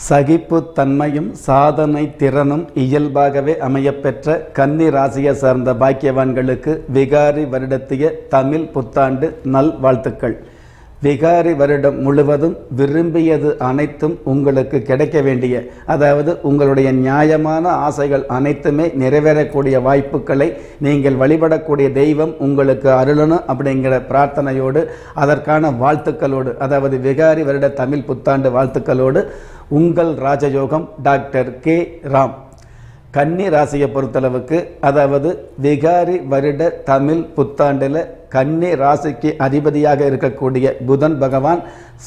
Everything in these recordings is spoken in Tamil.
சகிப்புத்தன்மையும் சாதனை திறனும் இயல்பாகவே அமையப்பெற்ற கன்னி ராசியை சார்ந்த பாக்கியவான்களுக்கு விகாரி வருடத்திய தமிழ் புத்தாண்டு நல் வாழ்த்துக்கள் விகாரி வருடம் முழுவதும் விரும்பியது அனைத்தும் உங்களுக்கு கிடைக்க வேண்டிய அதாவது உங்களுடைய நியாயமான ஆசைகள் அனைத்துமே நிறைவேறக்கூடிய வாய்ப்புகளை நீங்கள் வழிபடக்கூடிய தெய்வம் உங்களுக்கு அருளணும் அப்படிங்கிற பிரார்த்தனையோடு அதற்கான வாழ்த்துக்களோடு அதாவது விகாரி வருட தமிழ் புத்தாண்டு வாழ்த்துக்களோடு உங்கள் ராஜயோகம் டாக்டர் கே ராம் கன்னி ராசியை பொறுத்தளவுக்கு அதாவது விகாரி வருட தமிழ் புத்தாண்டில் கன்னி ராசிக்கு அதிபதியாக இருக்கக்கூடிய புதன் பகவான்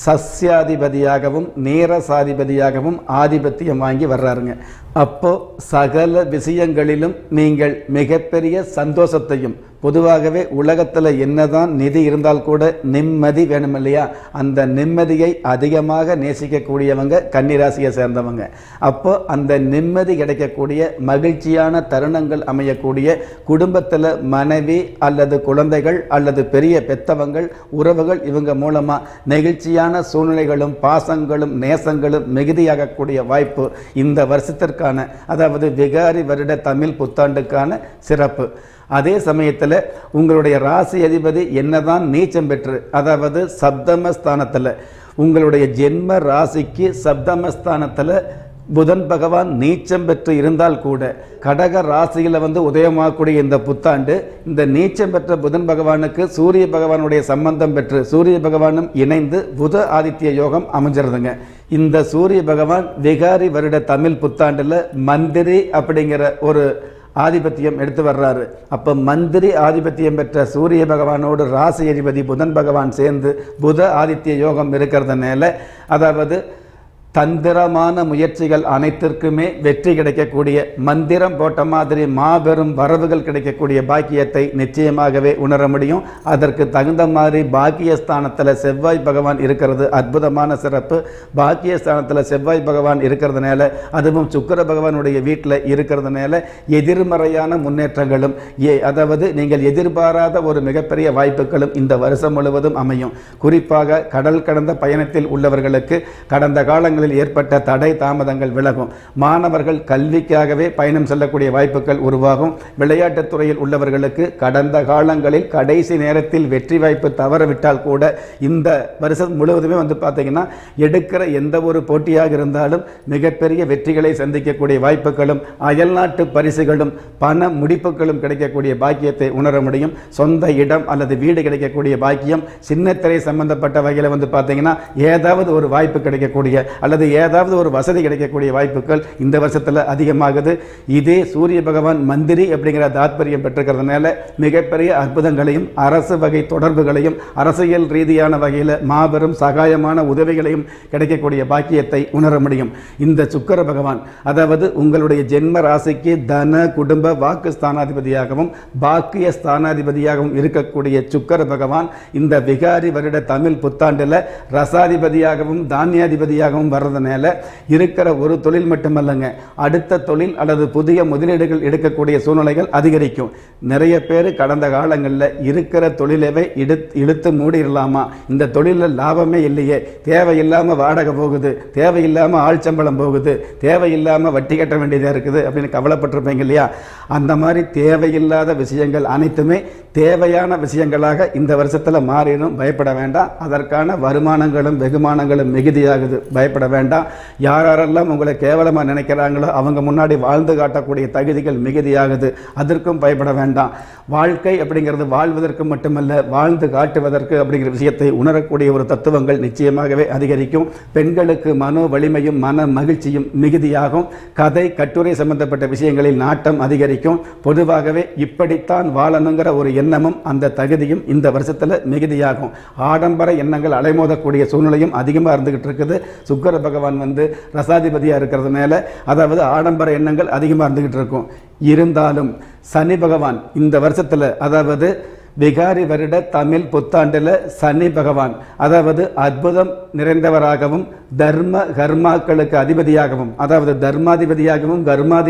சஸ்யாதிபதியாகவும் நேரசாதிபதியாகவும் ஆதிபத்தியம் வாங்கி வர்றாருங்க அப்போ சகல விஷயங்களிலும் நீங்கள் மிகப்பெரிய சந்தோஷத்தையும் பொதுவாகவே உலகத்தில் என்னதான் நிதி இருந்தால் கூட நிம்மதி வேணும் இல்லையா அந்த நிம்மதியை அதிகமாக நேசிக்கக்கூடியவங்க கன்னிராசியை சேர்ந்தவங்க அப்போ அந்த நிம்மதி கிடைக்கக்கூடிய மகிழ்ச்சியான தருணங்கள் அமையக்கூடிய குடும்பத்தில் மனைவி அல்லது குழந்தைகள் அல்லது பெரிய பெத்தவங்கள் உறவுகள் இவங்க மூலமாக நெகிழ்ச்சியான சூழ்நிலைகளும் பாசங்களும் நேசங்களும் மிகுதியாகக்கூடிய வாய்ப்பு இந்த வருஷத்திற்கான அதாவது விகாரி வருட தமிழ் புத்தாண்டுக்கான சிறப்பு அதே சமயத்தில் உங்களுடைய ராசி அதிபதி என்னதான் நீச்சம் பெற்று அதாவது சப்தமஸ்தானத்தில் உங்களுடைய ஜென்ம ராசிக்கு சப்தமஸ்தானத்தில் புதன் பகவான் நீச்சம் பெற்று இருந்தால் கூட கடக ராசியில் வந்து உதயமாகக்கூடிய இந்த புத்தாண்டு இந்த நீச்சம் பெற்ற புதன் பகவானுக்கு சூரிய பகவானுடைய சம்பந்தம் பெற்று சூரிய பகவானும் இணைந்து புத ஆதித்ய யோகம் அமைஞ்சிருதுங்க இந்த சூரிய பகவான் விகாரி வருட தமிழ் புத்தாண்டில் மந்திரி அப்படிங்கிற ஒரு ஆதிபத்தியம் எடுத்து வர்றாரு அப்போ மந்திரி ஆதிபத்தியம் பெற்ற சூரிய பகவானோடு ராசி அதிபதி புதன் பகவான் சேர்ந்து புத ஆதித்ய யோகம் இருக்கிறதுனால அதாவது தந்திரமான முயற்சிகள் அனைத்திற்குமே வெற்றி கிடைக்கக்கூடிய மந்திரம் போட்ட மாதிரி மாபெரும் வரவுகள் கிடைக்கக்கூடிய பாக்கியத்தை நிச்சயமாகவே உணர முடியும் அதற்கு தகுந்த மாதிரி பாக்கியஸ்தானத்தில் செவ்வாய் பகவான் இருக்கிறது அற்புதமான சிறப்பு பாக்கியஸ்தானத்தில் செவ்வாய் பகவான் இருக்கிறதுனால அதுவும் சுக்கர பகவானுடைய வீட்டில் இருக்கிறதுனால எதிர்மறையான முன்னேற்றங்களும் ஏ அதாவது நீங்கள் எதிர்பாராத ஒரு மிகப்பெரிய வாய்ப்புகளும் இந்த வருஷம் முழுவதும் அமையும் குறிப்பாக கடல் கடந்த பயணத்தில் உள்ளவர்களுக்கு கடந்த காலங்களில் ஏற்பட்ட தடை தாமதங்கள் விலகும் மாணவர்கள் கல்விக்காகவே பயணம் செல்லக்கூடிய வாய்ப்புகள் உருவாகும் விளையாட்டுத் துறையில் உள்ளவர்களுக்கு கடந்த காலங்களில் கடைசி நேரத்தில் வெற்றி வாய்ப்பு தவறவிட்டால் கூட இந்த வருஷம் முழுவதுமே வந்து பார்த்தீங்கன்னா எடுக்கிற எந்த ஒரு போட்டியாக இருந்தாலும் மிகப்பெரிய வெற்றிகளை சந்திக்கக்கூடிய வாய்ப்புகளும் அயல்நாட்டு பரிசுகளும் பண முடிப்புகளும் கிடைக்கக்கூடிய பாக்கியத்தை உணர முடியும் சொந்த இடம் அல்லது வீடு கிடைக்கக்கூடிய பாக்கியம் சின்னத்திரை சம்பந்தப்பட்ட வகையில் வந்து பார்த்தீங்கன்னா ஏதாவது ஒரு வாய்ப்பு கிடைக்கக்கூடிய அல்லது ஏதாவது ஒரு வசதி கிடைக்கக்கூடிய வாய்ப்புகள் இந்த வருஷத்தில் அதிகமாகுது இதே சூரிய பகவான் மந்திரி அப்படிங்கிற தாத்பரியம் பெற்றிருக்கிறதுனால மிகப்பெரிய அற்புதங்களையும் அரசு வகை தொடர்புகளையும் அரசியல் ரீதியான வகையில் மாபெரும் சகாயமான உதவிகளையும் கிடைக்கக்கூடிய பாக்கியத்தை உணர முடியும் இந்த சுக்கர பகவான் அதாவது உங்களுடைய ஜென்ம ராசிக்கு தன குடும்ப வாக்கு ஸ்தானாதிபதியாகவும் பாக்கிய ஸ்தானாதிபதியாகவும் இருக்கக்கூடிய சுக்கர பகவான் இந்த விகாரி வருட தமிழ் புத்தாண்டில் ரசாதிபதியாகவும் தானியாதிபதியாகவும் வர்றதுனால இருக்கிற ஒரு தொழில் மட்டுமல்லங்க அடுத்த தொழில் அல்லது புதிய முதலீடுகள் எடுக்கக்கூடிய சூழ்நிலைகள் அதிகரிக்கும் நிறைய பேர் கடந்த காலங்களில் இருக்கிற தொழிலவை இழுத்து இழுத்து மூடிடலாமா இந்த தொழிலில் லாபமே இல்லையே தேவையில்லாமல் வாடகை போகுது தேவையில்லாமல் ஆள் சம்பளம் போகுது தேவையில்லாமல் வட்டி கட்ட வேண்டியதாக இருக்குது அப்படின்னு கவலைப்பட்டிருப்பீங்க இல்லையா அந்த மாதிரி தேவையில்லாத விஷயங்கள் அனைத்துமே தேவையான விஷயங்களாக இந்த வருஷத்தில் மாறிடும் பயப்பட வேண்டாம் அதற்கான வருமானங்களும் வெகுமானங்களும் மிகுதியாகுது பயப்பட வேண்டாம் யார் யாரெல்லாம் உங்களை கேவலமாக நினைக்கிறாங்களோ அவங்க முன்னாடி வாழ்ந்து காட்டக்கூடிய தகுதிகள் மிகுதியாகுது அதற்கும் பயப்பட வேண்டாம் வாழ்க்கை அப்படிங்கிறது வாழ்வதற்கு மட்டுமல்ல வாழ்ந்து காட்டுவதற்கு அப்படிங்கிற விஷயத்தை உணரக்கூடிய ஒரு தத்துவங்கள் நிச்சயமாகவே அதிகரிக்கும் பெண்களுக்கு மனோ வலிமையும் மன மகிழ்ச்சியும் மிகுதியாகும் கதை கட்டுரை சம்பந்தப்பட்ட விஷயங்களில் நாட்டம் அதிகரிக்கும் பொதுவாகவே இப்படித்தான் வாழணுங்கிற ஒரு எண்ணமும் அந்த தகுதியும் இந்த வருஷத்தில் மிகுதியாகும் ஆடம்பர எண்ணங்கள் அலைமோதக்கூடிய சூழ்நிலையும் அதிகமாக இருந்துகிட்டு இருக்குது சுக்கர பகவான் வந்து ரசாதிபதியாக இருக்கிறதுனால அதாவது ஆடம்பர எண்ணங்கள் அதிகமாக இருந்துகிட்டு இருக்கும் இருந்தாலும் சனி பகவான் இந்த வருஷத்தில் அதாவது விகாரி வருட தமிழ் புத்தாண்டில் சனி பகவான் அதாவது அற்புதம் நிறைந்தவராகவும் தர்ம கர்மாக்களுக்கு அதிபதியாகவும் அதாவது தர்மாதிபதியாகவும் கர்மாதிய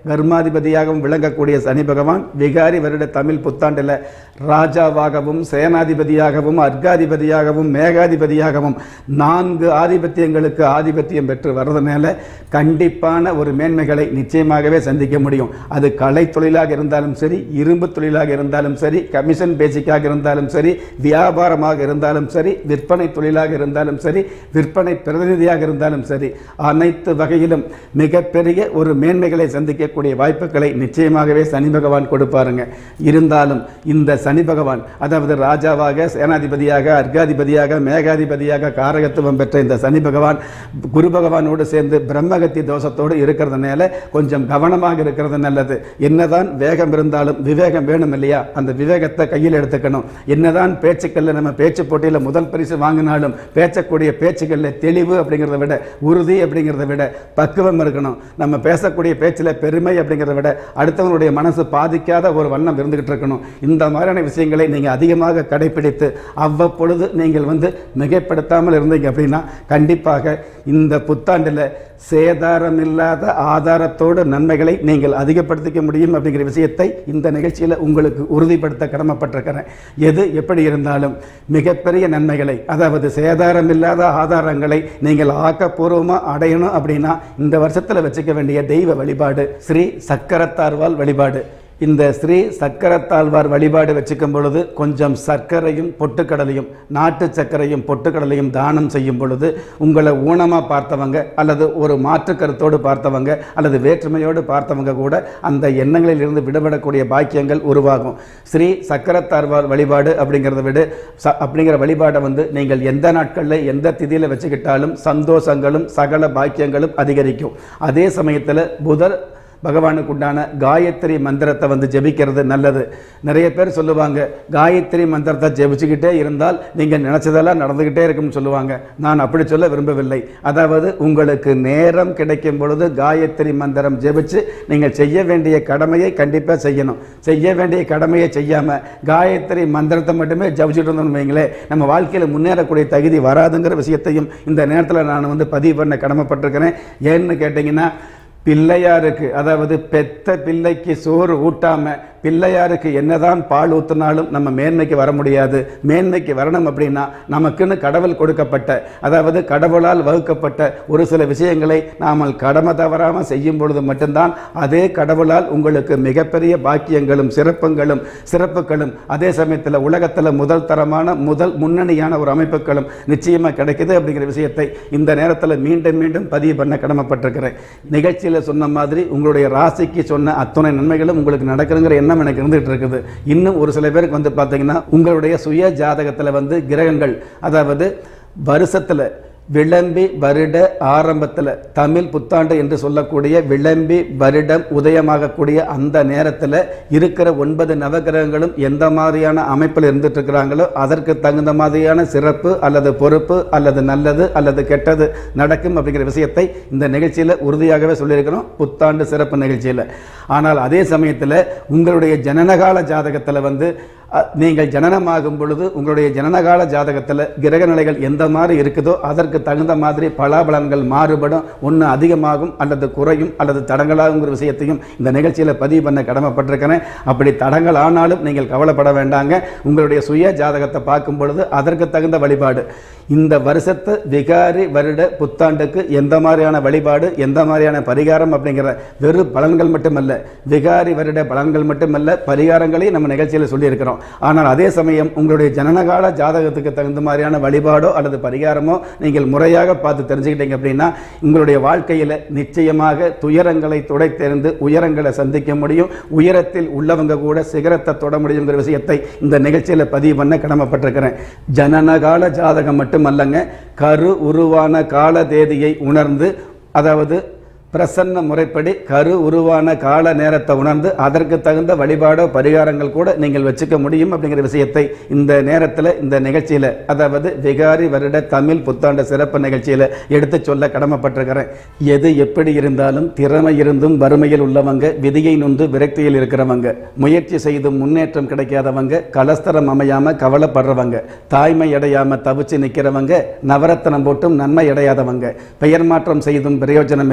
கர்மாதிபதியாகவும் விளங்கக்கூடிய சனி பகவான் விகாரி வருட தமிழ் புத்தாண்டில் ராஜாவாகவும் சேனாதிபதியாகவும் அர்க்காதிபதியாகவும் மேகாதிபதியாகவும் நான்கு ஆதிபத்தியங்களுக்கு ஆதிபத்தியம் பெற்று வர்றதுனால கண்டிப்பான ஒரு மேன்மைகளை நிச்சயமாகவே சந்திக்க முடியும் அது கலை தொழிலாக இருந்தாலும் சரி இரும்பு தொழிலாக இருந்தாலும் சரி கமிஷன் பேசிக்காக இருந்தாலும் சரி வியாபாரமாக இருந்தாலும் சரி விற்பனை தொழிலாக இருந்தாலும் சரி விற்பனை பிரதிநிதியாக இருந்தாலும் சரி அனைத்து வகையிலும் மிகப்பெரிய ஒரு மேன்மைகளை சந்திக்கக்கூடிய வாய்ப்புகளை நிச்சயமாகவே சனி பகவான் கொடுப்பாருங்க இருந்தாலும் இந்த சனி பகவான் அதாவது ராஜாவாக சேனாதிபதியாக அர்க்காதிபதியாக மேகாதிபதியாக காரகத்துவம் பெற்ற இந்த சனி பகவான் குரு பகவானோடு சேர்ந்து பிரம்மகத்தி தோஷத்தோடு இருக்கிறதுனால கொஞ்சம் கவனமாக இருக்கிறது நல்லது என்னதான் வேகம் இருந்தாலும் விவேகம் வேணும் இல்லையா அந்த விவேகத்தை கையில் எடுத்துக்கணும் என்னதான் பேச்சுக்கள்ல நம்ம பேச்சு போட்டியில் முதல் பரிசு வாங்கினாலும் பேசக்கூடிய பேச்சுகளில் தெளிவு அப்படிங்கிறத விட உறுதி அப்படிங்கிறத விட பக்குவம் இருக்கணும் நம்ம பேசக்கூடிய பேச்சில் பெருமை அப்படிங்கிறத விட அடுத்தவனுடைய மனசு பாதிக்காத ஒரு வண்ணம் இருந்துகிட்டு இருக்கணும் இந்த மாதிரியான விஷயங்களை நீங்கள் அதிகமாக கடைபிடித்து அவ்வப்பொழுது நீங்கள் வந்து மிகைப்படுத்தாமல் இருந்தீங்க அப்படின்னா கண்டிப்பாக இந்த புத்தாண்டில் சேதாரம் இல்லாத ஆதாரத்தோடு நன்மைகளை நீங்கள் அதிகப்படுத்திக்க முடியும் அப்படிங்கிற விஷயத்தை இந்த நிகழ்ச்சியில் உங்களுக்கு உறுதிப்படுத்த கடமைப்பட்டிருக்கிறேன் எது எப்படி இருந்தாலும் மிகப்பெரிய நன்மைகளை அதாவது சேதாரம் இல்லாத ஆதாரங்களை நீங்கள் ஆக்கப்பூர்வமாக அடையணும் அப்படின்னா இந்த வருஷத்தில் வச்சுக்க வேண்டிய தெய்வ வழிபாடு ஸ்ரீ சக்கரத்தார்வால் வழிபாடு இந்த ஸ்ரீ சக்கரத்தாழ்வார் வழிபாடு வச்சுக்கும் பொழுது கொஞ்சம் சர்க்கரையும் பொட்டுக்கடலையும் நாட்டு சர்க்கரையும் பொட்டுக்கடலையும் தானம் செய்யும் பொழுது உங்களை ஊனமாக பார்த்தவங்க அல்லது ஒரு மாற்று கருத்தோடு பார்த்தவங்க அல்லது வேற்றுமையோடு பார்த்தவங்க கூட அந்த எண்ணங்களில் இருந்து விடுபடக்கூடிய பாக்கியங்கள் உருவாகும் ஸ்ரீ சக்கரத்தாழ்வார் வழிபாடு அப்படிங்கிறத விட ச அப்படிங்கிற வழிபாடை வந்து நீங்கள் எந்த நாட்களில் எந்த திதியில் வச்சுக்கிட்டாலும் சந்தோஷங்களும் சகல பாக்கியங்களும் அதிகரிக்கும் அதே சமயத்தில் புதர் பகவானுக்கு உண்டான காயத்ரி மந்திரத்தை வந்து ஜெபிக்கிறது நல்லது நிறைய பேர் சொல்லுவாங்க காயத்ரி மந்திரத்தை ஜெபிச்சுக்கிட்டே இருந்தால் நீங்கள் நினச்சதெல்லாம் நடந்துக்கிட்டே இருக்கும்னு சொல்லுவாங்க நான் அப்படி சொல்ல விரும்பவில்லை அதாவது உங்களுக்கு நேரம் கிடைக்கும் பொழுது காயத்ரி மந்திரம் ஜெபிச்சு நீங்கள் செய்ய வேண்டிய கடமையை கண்டிப்பாக செய்யணும் செய்ய வேண்டிய கடமையை செய்யாமல் காயத்ரி மந்திரத்தை மட்டுமே ஜபிச்சுட்டு இருந்தோம்னு வைங்களேன் நம்ம வாழ்க்கையில் முன்னேறக்கூடிய தகுதி வராதுங்கிற விஷயத்தையும் இந்த நேரத்தில் நான் வந்து பதிவு பண்ண கடமைப்பட்டிருக்கிறேன் ஏன்னு கேட்டிங்கன்னா பிள்ளையாருக்கு அதாவது பெத்த பிள்ளைக்கு சோறு ஊட்டாம பிள்ளையாருக்கு என்னதான் பால் ஊற்றினாலும் நம்ம மேன்மைக்கு வர முடியாது மேன்மைக்கு வரணும் அப்படின்னா நமக்குன்னு கடவுள் கொடுக்கப்பட்ட அதாவது கடவுளால் வகுக்கப்பட்ட ஒரு சில விஷயங்களை நாம் கடமை தவறாமல் செய்யும் பொழுது மட்டும்தான் அதே கடவுளால் உங்களுக்கு மிகப்பெரிய பாக்கியங்களும் சிறப்புகளும் சிறப்புகளும் அதே சமயத்தில் உலகத்தில் முதல் தரமான முதல் முன்னணியான ஒரு அமைப்புகளும் நிச்சயமாக கிடைக்குது அப்படிங்கிற விஷயத்தை இந்த நேரத்தில் மீண்டும் மீண்டும் பதிவு பண்ண கடமைப்பட்டிருக்கிறேன் நிகழ்ச்சியில் சொன்ன மாதிரி உங்களுடைய ராசிக்கு சொன்ன அத்துணை நன்மைகளும் உங்களுக்கு நடக்குதுங்கிற எண்ணம் எனக்கு இருந்துகிட்டு இருக்குது இன்னும் ஒரு சில பேருக்கு வந்து பார்த்தீங்கன்னா உங்களுடைய சுய ஜாதகத்தில் வந்து கிரகங்கள் அதாவது வருஷத்தில் விளம்பி வருட ஆரம்பத்தில் தமிழ் புத்தாண்டு என்று சொல்லக்கூடிய விளம்பி வருடம் உதயமாகக்கூடிய அந்த நேரத்தில் இருக்கிற ஒன்பது நவகிரகங்களும் எந்த மாதிரியான அமைப்பில் இருந்துட்டு இருக்கிறாங்களோ அதற்கு தகுந்த மாதிரியான சிறப்பு அல்லது பொறுப்பு அல்லது நல்லது அல்லது கெட்டது நடக்கும் அப்படிங்கிற விஷயத்தை இந்த நிகழ்ச்சியில் உறுதியாகவே சொல்லியிருக்கிறோம் புத்தாண்டு சிறப்பு நிகழ்ச்சியில் ஆனால் அதே சமயத்தில் உங்களுடைய ஜனனகால ஜாதகத்தில் வந்து அ, நீங்கள் ஜனனமாகும் பொழுது உங்களுடைய ஜனனகால ஜாதகத்தில் கிரக நிலைகள் எந்த மாதிரி இருக்குதோ அதற்கு தகுந்த மாதிரி பலாபலன்கள் மாறுபடும் ஒன்று அதிகமாகும் அல்லது குறையும் அல்லது தடங்களாகுங்கிற விஷயத்தையும் இந்த நிகழ்ச்சியில் பதிவு பண்ண கடமைப்பட்டிருக்கிறேன் அப்படி தடங்கள் ஆனாலும் நீங்கள் கவலைப்பட வேண்டாங்க உங்களுடைய சுய ஜாதகத்தை பார்க்கும் பொழுது அதற்கு தகுந்த வழிபாடு இந்த வருஷத்து விகாரி வருட புத்தாண்டுக்கு எந்த மாதிரியான வழிபாடு எந்த மாதிரியான பரிகாரம் அப்படிங்கிற வெறும் பலன்கள் மட்டுமல்ல விகாரி வருட பலன்கள் மட்டுமல்ல பரிகாரங்களையும் நம்ம நிகழ்ச்சியில் சொல்லியிருக்கிறோம் ஆனால் அதே சமயம் உங்களுடைய ஜனனகால ஜாதகத்துக்கு தகுந்த மாதிரியான வழிபாடோ அல்லது பரிகாரமோ நீங்கள் முறையாக பார்த்து தெரிஞ்சுக்கிட்டீங்க அப்படின்னா உங்களுடைய வாழ்க்கையில் நிச்சயமாக துயரங்களை துடைத்தெறிந்து உயரங்களை சந்திக்க முடியும் உயரத்தில் உள்ளவங்க கூட சிகரத்தை தொட முடியுங்கிற விஷயத்தை இந்த நிகழ்ச்சியில் பதிவு பண்ண கடமைப்பட்டிருக்கிறேன் ஜனனகால ஜாதகம் மட்டுமல்லங்க கரு உருவான கால தேதியை உணர்ந்து அதாவது பிரசன்ன முறைப்படி கரு உருவான கால நேரத்தை உணர்ந்து அதற்கு தகுந்த வழிபாடோ பரிகாரங்கள் கூட நீங்கள் வச்சுக்க முடியும் அப்படிங்கிற விஷயத்தை இந்த நேரத்தில் இந்த நிகழ்ச்சியில் அதாவது விகாரி வருட தமிழ் புத்தாண்டு சிறப்பு நிகழ்ச்சியில் எடுத்து சொல்ல கடமைப்பட்டிருக்கிறேன் எது எப்படி இருந்தாலும் திறமை இருந்தும் வறுமையில் உள்ளவங்க விதியை நொந்து விரக்தியில் இருக்கிறவங்க முயற்சி செய்தும் முன்னேற்றம் கிடைக்காதவங்க கலஸ்தரம் அமையாம கவலைப்படுறவங்க தாய்மை அடையாம தவிச்சு நிற்கிறவங்க நவரத்தனம் போட்டும் நன்மை அடையாதவங்க பெயர் மாற்றம் செய்தும் பிரயோஜனம் இல்லாதவங்க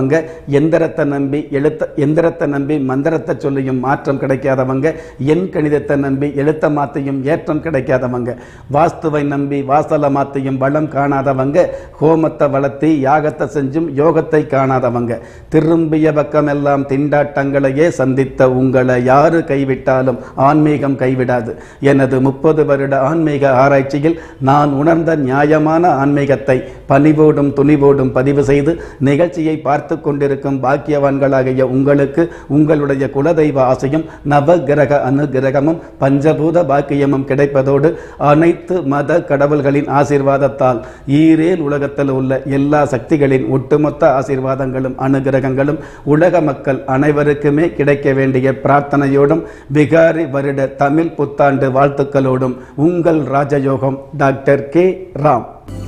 கிடைக்காதவங்க எந்திரத்தை நம்பி எழுத்த எந்திரத்தை நம்பி மந்திரத்தை சொல்லியும் மாற்றம் கிடைக்காதவங்க எண் கணிதத்தை நம்பி எழுத்த மாத்தையும் ஏற்றம் கிடைக்காதவங்க வாஸ்துவை நம்பி வாசலை மாத்தையும் வளம் காணாதவங்க ஹோமத்தை வளர்த்தி யாகத்தை செஞ்சும் யோகத்தை காணாதவங்க திரும்பிய பக்கமெல்லாம் திண்டாட்டங்களையே சந்தித்த உங்களை யாரு கைவிட்டாலும் ஆன்மீகம் கைவிடாது எனது முப்பது வருட ஆன்மீக ஆராய்ச்சியில் நான் உணர்ந்த நியாயமான ஆன்மீகத்தை பணிவோடும் துணிவோடும் பதிவு செய்து நிகழ்ச்சியை பார்த்து கொண்டிருக்கும் பாக்கியவான்களாகிய உங்களுக்கு உங்களுடைய குலதெய்வ ஆசையும் நவகிரக அனுகிரகமும் பஞ்சபூத பாக்கியமும் கிடைப்பதோடு அனைத்து மத கடவுள்களின் ஆசீர்வாதத்தால் ஈரேல் உலகத்தில் உள்ள எல்லா சக்திகளின் ஒட்டுமொத்த ஆசீர்வாதங்களும் அனுகிரகங்களும் உலக மக்கள் அனைவருக்குமே கிடைக்க வேண்டிய பிரார்த்தனையோடும் விகாரி வருட தமிழ் புத்தாண்டு வாழ்த்துக்களோடும் உங்கள் ராஜயோகம் டாக்டர் கே ராம்